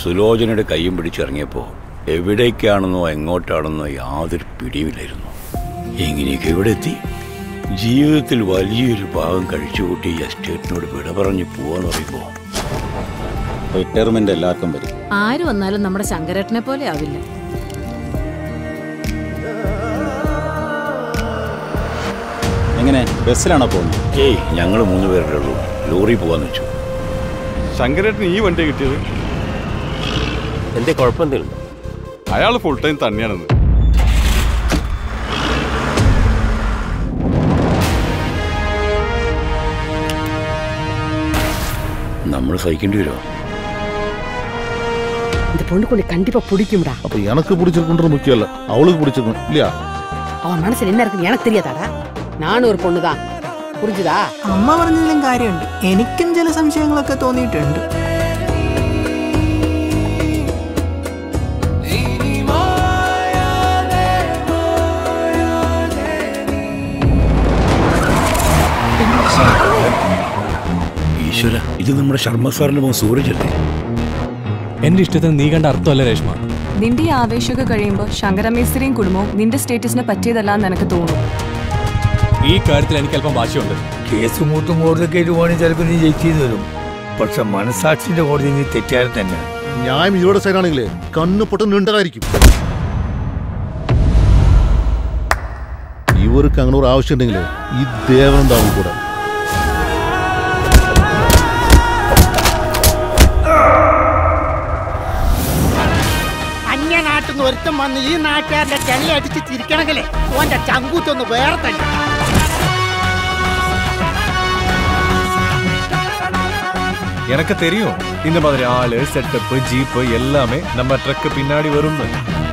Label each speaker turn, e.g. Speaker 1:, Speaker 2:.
Speaker 1: സുലോചനയുടെ കൈയും പിടിച്ചിറങ്ങിയപ്പോൾ എവിടേക്കാണെന്നോ എങ്ങോട്ടാണെന്നോ യാതൊരു പിടിയുമില്ലായിരുന്നു എങ്ങനെയൊക്കെ ഇവിടെ എത്തി ജീവിതത്തിൽ വലിയൊരു ഭാഗം കഴിച്ചുകൂട്ടി ഈ എസ്റ്റേറ്റിനോട് വിട പറഞ്ഞ് പോവാന്ന് പറയുമ്പോൾ
Speaker 2: റിട്ടയർമെന്റ് എല്ലാവർക്കും വരും
Speaker 3: ആര് വന്നാലും നമ്മുടെ ശങ്കരേട്ടനെ പോലെ ആവില്ല
Speaker 2: എങ്ങനെ ബസ്സിലാണോ പോകുന്നത്
Speaker 1: ഏയ് ഞങ്ങൾ മൂന്ന് പേരുടെ ഉള്ളൂ ലോറി പോവാന്ന് വെച്ചു
Speaker 4: ശങ്കരേട്ടന് ഈ വണ്ടി കിട്ടിയത്
Speaker 5: എന്തേ കുഴപ്പമെന്തെങ്കിലും
Speaker 4: അയാൾ ഫുൾ ടൈം തന്നെയാണെന്ന്
Speaker 1: നമ്മൾ സഹിക്കേണ്ടി വരുമോ
Speaker 6: இந்த பொண்ணு கொஞ்சம் கண்டிப்பா பிடிக்கும்டா
Speaker 7: அப்ப எனக்கு பிடிச்சிருக்குன்றது முக்கியம் இல்ல அவளுக்கு பிடிச்சிருக்கும் இல்லையா
Speaker 6: அவன் மனசுல என்ன இருக்குன்னு எனக்கு தெரியாதாடா நானும் ஒரு பொண்ணு தான் புரிஞ்சுதா
Speaker 8: അമ്മ പറഞ്ഞതിലും കാര്യമുണ്ട് എനിക്കും ചില സംശയങ്ങളൊക്കെ തോന്നിയിട്ടുണ്ട്
Speaker 1: ഈശ്വര ഇത് നമ്മുടെ ശർമ്മ സാറിന്റെ മോൻ സൂരജ് അല്ലേ
Speaker 9: എന്റെ ഇഷ്ടത്തിന് നീ കണ്ട അർത്ഥമല്ല രേഷ്മ
Speaker 10: നിന്റെ ഈ ആവേശമൊക്കെ കഴിയുമ്പോൾ ശങ്കരമേശ്വരിയും കുടുംബവും നിന്റെ സ്റ്റേറ്റസിന് പറ്റിയതല്ല എന്ന് എനിക്ക് തോന്നുന്നു
Speaker 9: ഈ കാര്യത്തിൽ എനിക്ക് അല്പം വാശിയുണ്ട്
Speaker 11: കേസ് മൂത്തും കോടതിയൊക്കെ ആയിട്ട് ചിലപ്പോൾ നീ ജയിച്ചു തരും പക്ഷെ മനസാക്ഷിന്റെ കോടതി നീ തെറ്റാതെ തന്നെ
Speaker 7: ന്യായം ഇവരുടെ സൈഡാണെങ്കിലേ കണ്ണ് പൊട്ടൻ നീണ്ടതായിരിക്കും ഇവർക്ക് അങ്ങനെ ഒരു ആവശ്യം ഉണ്ടെങ്കിലേ ഈ ദേവനുണ്ടാവും കൂടെ
Speaker 12: അന്യനാട്ടിൽ നിന്ന് ഒരുത്തം വന്ന് ഈ നാട്ടുകാരുടെ ചെല്ലടിച്ച് ചിരിക്കണമെങ്കിലേ ഓന്റെ ചങ്കൂത്തൊന്ന് വേറെ തന്നെ
Speaker 13: எனக்கு தெரியும் இந்த மாதிரி ஆளு செட்டப் ஜீப் எல்லாமே நம்ம ட்ரக்கு பின்னாடி வரும்னு